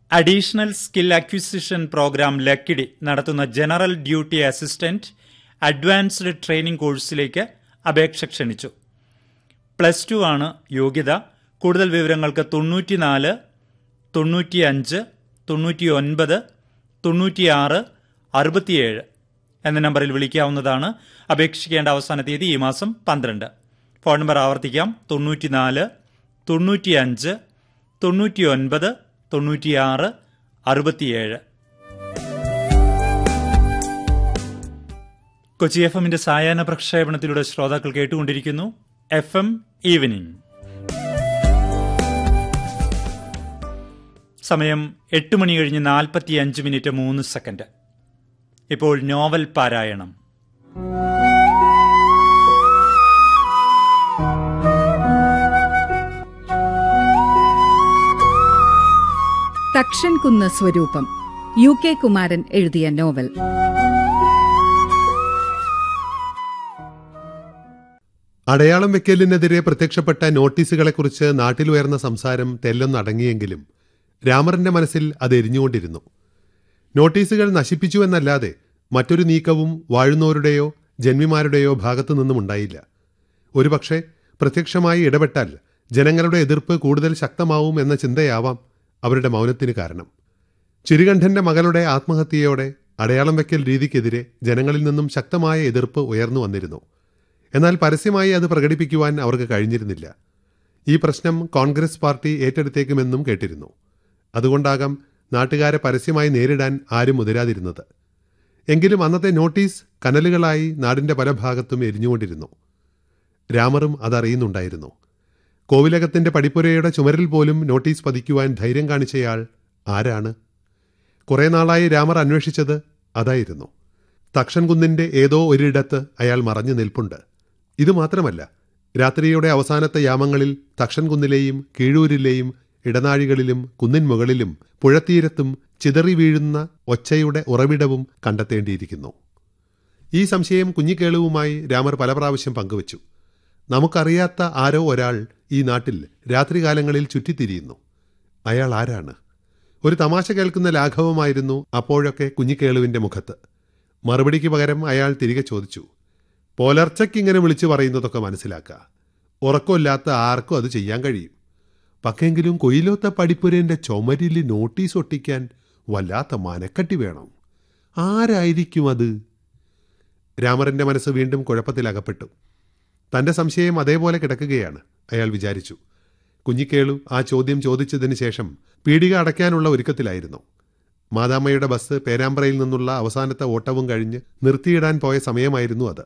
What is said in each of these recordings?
additional skill acquisition program Lakkidi നടത്തുന്ന general duty assistant advanced training കോഴ്സിലേക്ക് അപേക്ഷ ക്ഷണിച്ചു പ്ലസ് ടു ആണ് യോഗ്യത കൂടുതൽ വിവരങ്ങൾക്ക് തൊണ്ണൂറ്റിനാല് തൊണ്ണൂറ്റിയഞ്ച് തൊണ്ണൂറ്റി ഒൻപത് തൊണ്ണൂറ്റിയാറ് അറുപത്തിയേഴ് എന്ന നമ്പറിൽ വിളിക്കാവുന്നതാണ് അപേക്ഷിക്കേണ്ട അവസാന തീയതി ഈ മാസം പന്ത്രണ്ട് ഫോൺ നമ്പർ ആവർത്തിക്കാം തൊണ്ണൂറ്റിനാല് തൊണ്ണൂറ്റിയഞ്ച് തൊണ്ണൂറ്റി ഒൻപത് തൊണ്ണൂറ്റിയാറ് അറുപത്തിയേഴ് കൊച്ചി എഫ് എമ്മിന്റെ സായാഹ്ന പ്രക്ഷേപണത്തിലൂടെ ശ്രോതാക്കൾ കേട്ടുകൊണ്ടിരിക്കുന്നു എഫ് എം ഈവനിംഗ് സമയം എട്ട് മണി കഴിഞ്ഞ് നാൽപ്പത്തിയഞ്ച് മിനിറ്റ് മൂന്ന് സെക്കൻഡ് ഇപ്പോൾ നോവൽ പാരായണം തക്ഷൻ കുന്ന് സ്വരൂപം യു കെ കുമാരൻ എഴുതിയ നോവൽ അടയാളം വെക്കലിനെതിരെ പ്രത്യക്ഷപ്പെട്ട നോട്ടീസുകളെക്കുറിച്ച് നാട്ടിലുയർന്ന സംസാരം തെല്ലൊന്നടങ്ങിയെങ്കിലും രാമറിന്റെ മനസ്സിൽ അത് എരിഞ്ഞുകൊണ്ടിരുന്നു നോട്ടീസുകൾ നശിപ്പിച്ചു എന്നല്ലാതെ മറ്റൊരു നീക്കവും വാഴുന്നവരുടെയോ ജന്മിമാരുടെയോ ഭാഗത്തു നിന്നും ഉണ്ടായില്ല ഒരുപക്ഷെ പ്രത്യക്ഷമായി ഇടപെട്ടാൽ ജനങ്ങളുടെ എതിർപ്പ് കൂടുതൽ ശക്തമാവും എന്ന ചിന്തയാവാം അവരുടെ മൗനത്തിന് കാരണം ചിരുകണ്ഠന്റെ മകളുടെ ആത്മഹത്യയോടെ അടയാളം വെക്കൽ രീതിക്കെതിരെ ജനങ്ങളിൽ നിന്നും ശക്തമായ എതിർപ്പ് ഉയർന്നു വന്നിരുന്നു എന്നാൽ പരസ്യമായി അത് പ്രകടിപ്പിക്കുവാൻ അവർക്ക് കഴിഞ്ഞിരുന്നില്ല ഈ പ്രശ്നം കോൺഗ്രസ് പാർട്ടി ഏറ്റെടുത്തേക്കുമെന്നും കേട്ടിരുന്നു അതുകൊണ്ടാകാം നാട്ടുകാരെ പരസ്യമായി നേരിടാൻ ആരും മുതിരാതിരുന്നത് എങ്കിലും അന്നത്തെ നോട്ടീസ് കനലുകളായി നാടിന്റെ പല ഭാഗത്തും എരിഞ്ഞുകൊണ്ടിരുന്നു രാമറും അതറിയുന്നുണ്ടായിരുന്നു കോവിലകത്തിന്റെ പടിപ്പുരയുടെ ചുമരിൽ പോലും നോട്ടീസ് പതിക്കുവാൻ ധൈര്യം കാണിച്ചയാൾ ആരാണ് കുറെ നാളായി രാമർ അന്വേഷിച്ചത് അതായിരുന്നു തക്ഷൻകുന്നിന്റെ ഏതോ ഒരിടത്ത് അയാൾ മറഞ്ഞു നിൽപ്പുണ്ട് ഇത് മാത്രമല്ല രാത്രിയുടെ അവസാനത്തെ യാമങ്ങളിൽ തക്ഷൻകുന്നിലെയും കീഴൂരിലെയും ഇടനാഴികളിലും കുന്നിൻ മുകളിലും പുഴത്തീരത്തും ചിതറി വീഴുന്ന ഒച്ചയുടെ ഉറവിടവും കണ്ടെത്തേണ്ടിയിരിക്കുന്നു ഈ സംശയം കുഞ്ഞിക്കേളുവുമായി രാമർ പല പ്രാവശ്യം പങ്കുവച്ചു നമുക്കറിയാത്ത ആരോ ഒരാൾ ഈ നാട്ടിൽ രാത്രികാലങ്ങളിൽ ചുറ്റിത്തിരിയുന്നു അയാൾ ആരാണ് ഒരു തമാശ കേൾക്കുന്ന ലാഘവമായിരുന്നു അപ്പോഴൊക്കെ കുഞ്ഞിക്കേളുവിന്റെ മുഖത്ത് മറുപടിക്ക് പകരം അയാൾ തിരികെ ചോദിച്ചു പോലർച്ചയ്ക്കിങ്ങനെ വിളിച്ചു പറയുന്നതൊക്കെ മനസ്സിലാക്കുക ഉറക്കമില്ലാത്ത ആർക്കും അത് ചെയ്യാൻ കഴിയും പക്കെങ്കിലും കൊയിലോത്ത പടിപ്പുരേന്റെ ചുമരിൽ നോട്ടീസ് ഒട്ടിക്കാൻ വല്ലാത്ത മനക്കട്ടി വേണം ആരായിരിക്കും അത് രാമറിന്റെ മനസ്സ് വീണ്ടും കുഴപ്പത്തിലകപ്പെട്ടു തന്റെ സംശയം അതേപോലെ കിടക്കുകയാണ് അയാൾ വിചാരിച്ചു കുഞ്ഞിക്കേളു ആ ചോദ്യം ചോദിച്ചതിന് ശേഷം പീടിക അടയ്ക്കാനുള്ള ഒരുക്കത്തിലായിരുന്നു മാതാമ്മയുടെ ബസ് പേരാമ്പ്രയിൽ നിന്നുള്ള അവസാനത്തെ ഓട്ടവും കഴിഞ്ഞ് നിർത്തിയിടാൻ പോയ സമയമായിരുന്നു അത്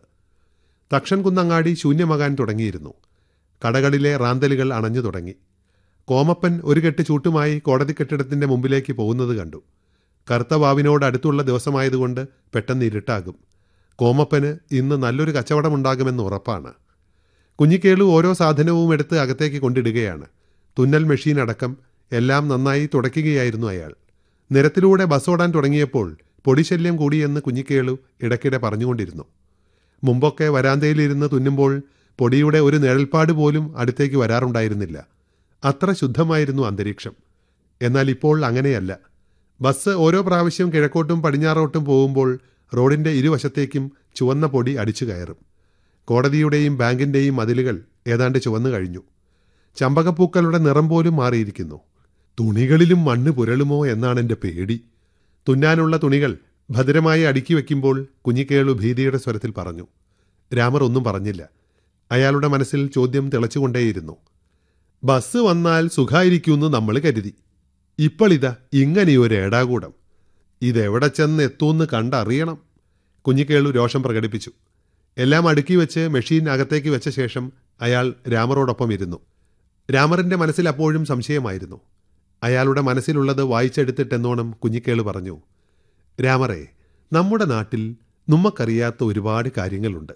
തക്ഷൻ കുന്നങ്ങാടി ശൂന്യമാകാൻ തുടങ്ങിയിരുന്നു കടകളിലെ റാന്തലുകൾ അണഞ്ഞു തുടങ്ങി കോമപ്പൻ ഒരു കെട്ട് ചൂട്ടുമായി കോടതി കെട്ടിടത്തിന്റെ മുമ്പിലേക്ക് പോകുന്നത് കണ്ടു കറുത്ത വാവിനോട് അടുത്തുള്ള ദിവസമായതുകൊണ്ട് പെട്ടെന്ന് ഇരുട്ടാകും കോമപ്പന് ഇന്ന് നല്ലൊരു കച്ചവടമുണ്ടാകുമെന്ന് ഉറപ്പാണ് കുഞ്ഞിക്കേളു ഓരോ സാധനവും എടുത്ത് അകത്തേക്ക് കൊണ്ടിടുകയാണ് തുന്നൽ മെഷീൻ അടക്കം എല്ലാം നന്നായി തുടയ്ക്കുകയായിരുന്നു അയാൾ നിരത്തിലൂടെ ബസ് ഓടാൻ തുടങ്ങിയപ്പോൾ പൊടിശല്യം കൂടിയെന്ന് കുഞ്ഞിക്കേളു ഇടയ്ക്കിടെ പറഞ്ഞുകൊണ്ടിരുന്നു മുമ്പൊക്കെ വരാന്തയിലിരുന്ന് തുന്നുമ്പോൾ പൊടിയുടെ ഒരു നിഴൽപ്പാട് പോലും അടുത്തേക്ക് വരാറുണ്ടായിരുന്നില്ല അത്ര ശുദ്ധമായിരുന്നു അന്തരീക്ഷം എന്നാൽ ഇപ്പോൾ അങ്ങനെയല്ല ബസ് ഓരോ പ്രാവശ്യം കിഴക്കോട്ടും പടിഞ്ഞാറോട്ടും പോകുമ്പോൾ റോഡിന്റെ ഇരുവശത്തേക്കും ചുവന്ന പൊടി അടിച്ചു കയറും കോടതിയുടെയും ബാങ്കിന്റെയും മതിലുകൾ ഏതാണ്ട് ചുവന്നു കഴിഞ്ഞു ചമ്പകപ്പൂക്കളുടെ നിറം പോലും മാറിയിരിക്കുന്നു തുണികളിലും മണ്ണ് പുരളുമോ എന്നാണ് എൻ്റെ പേടി തുന്നാനുള്ള തുണികൾ ഭദ്രമായി അടുക്കി വയ്ക്കുമ്പോൾ കുഞ്ഞിക്കേളു ഭീതിയുടെ സ്വരത്തിൽ പറഞ്ഞു രാമർ ഒന്നും പറഞ്ഞില്ല അയാളുടെ മനസ്സിൽ ചോദ്യം തിളച്ചുകൊണ്ടേയിരുന്നു ബസ് വന്നാൽ സുഖായിരിക്കുമെന്ന് നമ്മൾ കരുതി ഇപ്പോളിതാ ഇങ്ങനെയൊരു ഏടാകൂടം ഇതെവിടെ ചെന്ന് എത്തൂന്ന് കണ്ടറിയണം കുഞ്ഞിക്കേളു രോഷം പ്രകടിപ്പിച്ചു എല്ലാം അടുക്കി വെച്ച് മെഷീൻ അകത്തേക്ക് വെച്ച ശേഷം അയാൾ രാമറോടൊപ്പം ഇരുന്നു രാമറിന്റെ മനസ്സിൽ അപ്പോഴും സംശയമായിരുന്നു അയാളുടെ മനസ്സിലുള്ളത് വായിച്ചെടുത്തിട്ടെന്നോണം കുഞ്ഞിക്കേളു പറഞ്ഞു രാമറെ നമ്മുടെ നാട്ടിൽ നമ്മക്കറിയാത്ത ഒരുപാട് കാര്യങ്ങളുണ്ട്